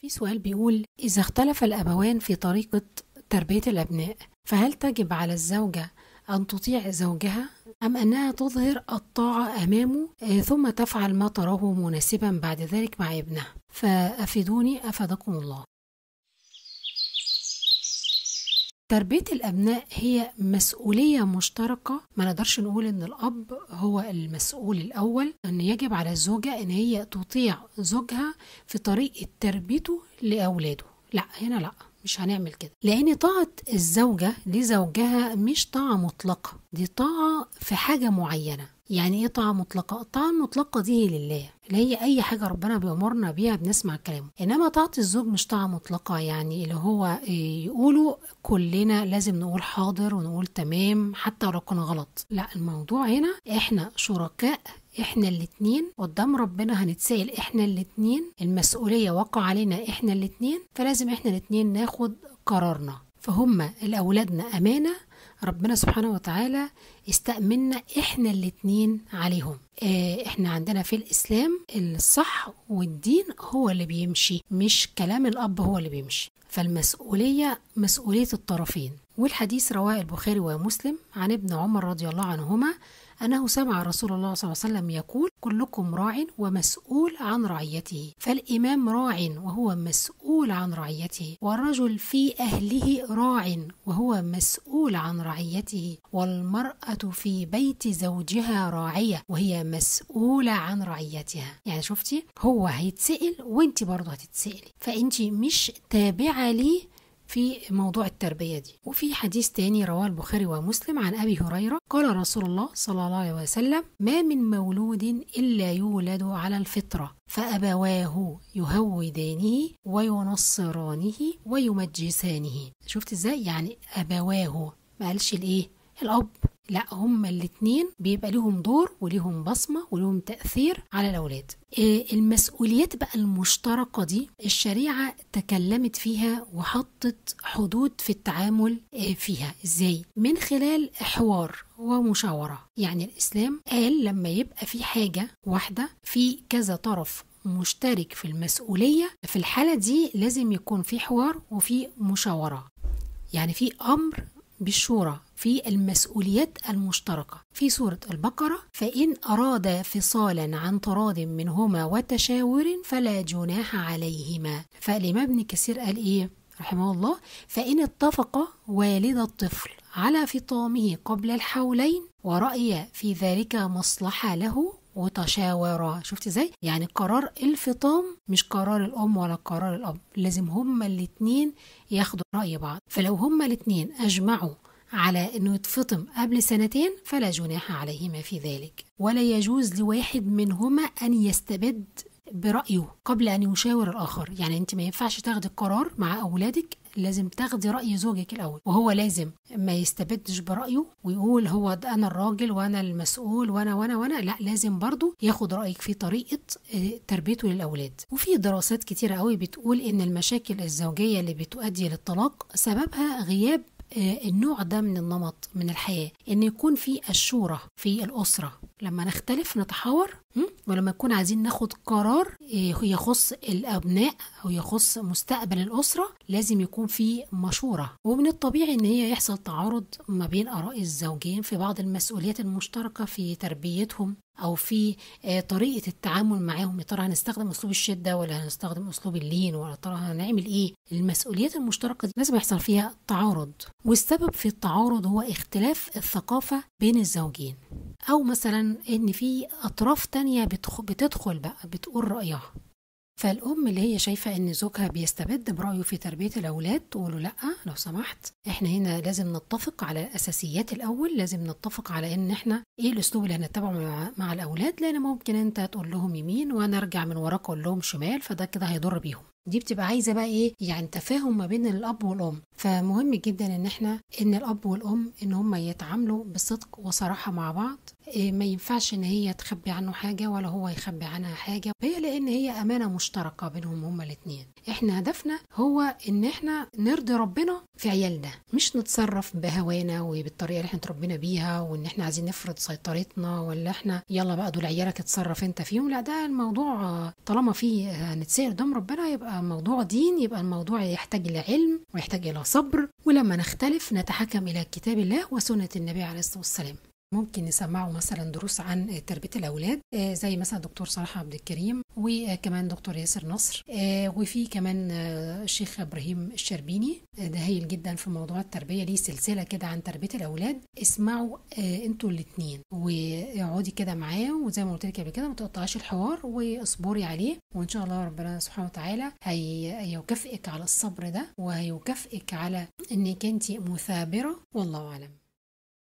في سؤال بيقول إذا اختلف الأبوان في طريقة تربية الأبناء فهل تجب على الزوجة أن تطيع زوجها أم أنها تظهر الطاعة أمامه آه، ثم تفعل ما تراه مناسبا بعد ذلك مع ابنها فأفيدوني أفادكم الله تربية الأبناء هي مسؤولية مشتركة ما نقدرش نقول إن الأب هو المسؤول الأول أن يجب على الزوجة إن هي تطيع زوجها في طريقة تربيته لأولاده لا هنا لا مش هنعمل كده لان طاعه الزوجه لزوجها مش طاعه مطلقه دي طاعه في حاجه معينه يعني ايه طاعه مطلقه الطاعه المطلقه دي هي لله اللي هي اي حاجه ربنا بيامرنا بيها بنسمع كلامه انما طاعه الزوج مش طاعه مطلقه يعني اللي هو يقولوا كلنا لازم نقول حاضر ونقول تمام حتى لو كنا غلط لا الموضوع هنا احنا شركاء احنا الاتنين قدام ربنا هنتسأل احنا الاتنين المسؤولية وقع علينا احنا الاتنين فلازم احنا الاتنين ناخد قرارنا فهم الأولادنا أمانة ربنا سبحانه وتعالى استأمنا احنا الاتنين عليهم اه احنا عندنا في الإسلام الصح والدين هو اللي بيمشي مش كلام الأب هو اللي بيمشي فالمسؤولية مسؤولية الطرفين والحديث رواه البخاري ومسلم عن ابن عمر رضي الله عنهما أنه سمع رسول الله صلى الله عليه وسلم يقول كلكم راع ومسؤول عن رعيته فالإمام راع وهو مسؤول عن رعيته والرجل في أهله راع وهو مسؤول عن رعيته والمرأة في بيت زوجها راعية وهي مسؤولة عن رعيتها يعني شفتي هو هيتسأل وانت برضه هتتسألي فانت مش تابعة ليه في موضوع التربية دي وفي حديث تاني رواه البخاري ومسلم عن أبي هريرة قال رسول الله صلى الله عليه وسلم ما من مولود إلا يولد على الفطرة فأبواه يهودانه وينصرانه ويمجسانه شفت ازاي يعني أبواه ما قالش الإيه الأب لا هما الاتنين بيبقى لهم دور وليهم بصمة وليهم تأثير على الأولاد المسؤوليات بقى المشتركة دي الشريعة تكلمت فيها وحطت حدود في التعامل فيها ازاي من خلال حوار ومشاورة يعني الإسلام قال لما يبقى في حاجة واحدة في كذا طرف مشترك في المسؤولية في الحالة دي لازم يكون في حوار وفي مشاورة يعني في أمر بالشورى في المسؤوليات المشتركة في سورة البقرة فإن أراد فصالا عن تراض منهما وتشاور فلا جناح عليهما فالإمام ابن كثير قال إيه رحمه الله فإن اتفق والد الطفل على فطامه قبل الحولين ورأي في ذلك مصلحة له وتشاورا شفت ازاي يعني قرار الفطام مش قرار الام ولا قرار الاب لازم هما الاتنين ياخدوا راي بعض فلو هما الاتنين اجمعوا على انه يتفطم قبل سنتين فلا جناح عليهما في ذلك ولا يجوز لواحد منهما ان يستبد برأيه قبل أن يشاور الآخر يعني أنت ما ينفعش تاخدي القرار مع أولادك لازم تاخدي رأي زوجك الأول وهو لازم ما يستبدش برأيه ويقول هو ده أنا الراجل وأنا المسؤول وأنا وأنا وأنا لا لازم برضو ياخد رأيك في طريقة تربيته للأولاد وفي دراسات كتيرة قوي بتقول إن المشاكل الزوجية اللي بتؤدي للطلاق سببها غياب النوع ده من النمط من الحياة إن يكون في الشورى في الأسرة لما نختلف نتحاور ولما نكون عايزين ناخد قرار يخص الأبناء أو يخص مستقبل الأسرة لازم يكون في مشورة ومن الطبيعي إن هي يحصل تعارض ما بين آراء الزوجين في بعض المسؤوليات المشتركة في تربيتهم او في طريقه التعامل معاهم يا ترى هنستخدم اسلوب الشده ولا هنستخدم اسلوب اللين ولا ترى هنعمل ايه المسؤوليات المشتركه دي لازم يحصل فيها تعارض والسبب في التعارض هو اختلاف الثقافه بين الزوجين او مثلا ان في اطراف تانية بتدخل بقى بتقول رايها فالأم اللي هي شايفة إن زوجها بيستبد برأيه في تربية الأولاد تقول له لأ لو سمحت إحنا هنا لازم نتفق على الأساسيات الأول لازم نتفق على إن إحنا إيه الأسلوب اللي هنتبعه مع, مع الأولاد لأن ممكن أنت تقول لهم يمين وأنا أرجع من وراك أقول لهم شمال فده كده هيضر بيهم دي بتبقى عايزه بقى ايه يعني تفاهم ما بين الاب والام فمهم جدا ان احنا ان الاب والام ان هم يتعاملوا بصدق وصراحه مع بعض إيه، ما ينفعش ان هي تخبي عنه حاجه ولا هو يخبي عنها حاجه هي لان هي امانه مشتركه بينهم هما الاثنين احنا هدفنا هو ان احنا نرضي ربنا في عيالنا مش نتصرف بهوانا وبالطريقه اللي احنا اتربينا بيها وان احنا عايزين نفرض سيطرتنا ولا احنا يلا بقى دول عيالك اتصرف انت فيهم لا ده الموضوع طالما فيه هنتسال قدام ربنا يبقى موضوع دين يبقى الموضوع يحتاج الى علم ويحتاج الى صبر ولما نختلف نتحكم الى كتاب الله وسنه النبي عليه الصلاه والسلام ممكن نسمعه مثلا دروس عن تربيه الاولاد آه، زي مثلا دكتور صلاح عبد الكريم وكمان دكتور ياسر نصر آه، وفي كمان آه، الشيخ ابراهيم الشربيني ده هايل جدا في موضوع التربيه ليه سلسله كده عن تربيه الاولاد اسمعوا انتوا الاثنين واقعدي كده معاه وزي ما قلت لك قبل كده ما تقطعيش الحوار واصبري عليه وان شاء الله ربنا سبحانه وتعالى هيكافئك على الصبر ده وهيكافئك على انك انت مثابره والله اعلم